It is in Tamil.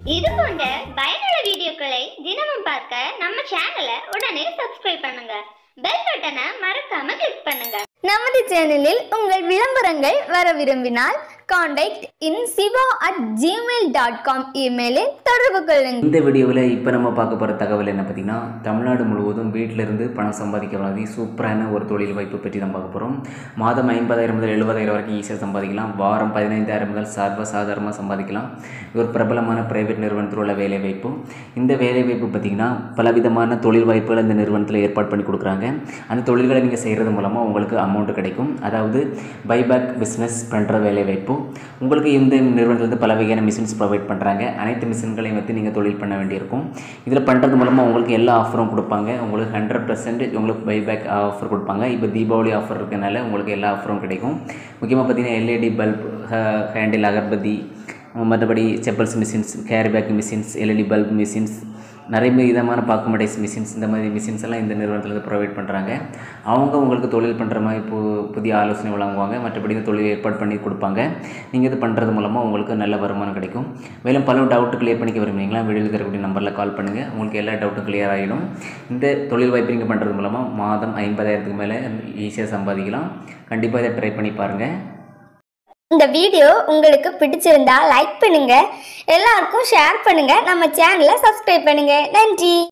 இது போன்ற பயனுள்ள வீடியோக்களை தினமும் பார்க்க நம்ம சேனலை உடனே சப்ஸ்கிரைப் பண்ணுங்க பெல் பட்டனை மறக்காம கிளிக் பண்ணுங்க நமது சேனலில் உங்கள் விளம்பரங்கள் வர விரும்பினால் contact in Siva at Gmail dot com இமெயிலில் தொடர்பு கொள்ளுங்கள் இந்த வீடியோவில் இப்போ நம்ம பார்க்க போகிற தகவல் என்ன பார்த்தீங்கன்னா தமிழ்நாடு முழுவதும் வீட்டில இருந்து பணம் சம்பாதிக்க மாதிரி சூப்பரான ஒரு தொழில் வாய்ப்பு பற்றி தான் பார்க்க போகிறோம் மாதம் ஐம்பதாயிரம் முதல் எழுபதாயிரம் வரைக்கும் ஈஸியாக சம்பாதிக்கலாம் வாரம் பதினைந்தாயிரம் முதல் சர்வ சாதாரணமாக சம்பாதிக்கலாம் இது ஒரு பிரபலமான பிரைவேட் நிறுவனத்தில் உள்ள வேலை வாய்ப்பு இந்த வேலை வாய்ப்பு பார்த்திங்கன்னா பலவிதமான தொழில் வாய்ப்புகள் இந்த நிறுவனத்தில் ஏற்பாடு பண்ணி கொடுக்குறாங்க அந்த தொழில்களை நீங்கள் செய்கிறது மூலமாக உங்களுக்கு அமௌண்ட் கிடைக்கும் அதாவது பைபேக் பிஸ்னஸ் பண்ணுற வேலை வாய்ப்பு உங்களுக்கு இந்த நிறுவனத்துலேருந்து பல வகையான மிஷின்ஸ் ப்ரொவைட் பண்ணுறாங்க அனைத்து மிஷின்களையும் வந்து நீங்கள் தொழில் பண்ண வேண்டியிருக்கும் இதில் பண்ணுறது மூலமாக உங்களுக்கு எல்லா ஆஃபரும் கொடுப்பாங்க உங்களுக்கு ஹண்ட்ரட் பர்சன்டேஜ் உங்களுக்கு பைபேக் ஆஃபர் கொடுப்பாங்க இப்போ தீபாவளி ஆஃபர் இருக்கனால உங்களுக்கு எல்லா ஆஃபரும் கிடைக்கும் முக்கியமாக பார்த்தீங்கன்னா எல்இடி பல்ப் ஹேண்டில் அகர்பதி மற்றபடி chappals machines carry bag machines LED bulb machines நிறைய விதமான பாக்குமெடைஸ் மிஷின்ஸ் இந்த மாதிரி மிஷின்ஸ் எல்லாம் இந்த நிறுவனத்தில் ப்ரொவைட் பண்ணுறாங்க அவங்க உங்களுக்கு தொழில் பண்ணுற மாதிரி பு புதிய ஆலோசனை வழங்குவாங்க மற்றபடி இந்த தொழில் ஏற்பாடு பண்ணி கொடுப்பாங்க நீங்கள் இது பண்ணுறது மூலமாக உங்களுக்கு நல்ல வருமானம் கிடைக்கும் மேலும் பல டவுட் கிளியர் பண்ணிக்க விரும்புறீங்களா வீடியோவில் தரக்கூடிய நம்பரில் கால் பண்ணுங்கள் உங்களுக்கு எல்லா டவுட்டும் கிளியர் ஆகிடும் இந்த தொழில் வாய்ப்பு நீங்கள் பண்ணுறது மூலமாக மாதம் ஐம்பதாயிரத்துக்கு மேலே ஈஸியாக சம்பாதிக்கலாம் கண்டிப்பாக இதை ட்ரை பண்ணி பாருங்கள் இந்த வீடியோ உங்களுக்கு பிடிச்சிருந்தா லைக் பண்ணுங்க எல்லாருக்கும் ஷேர் பண்ணுங்க நம்ம சேனலை சப்ஸ்கிரைப் பண்ணுங்க நன்றி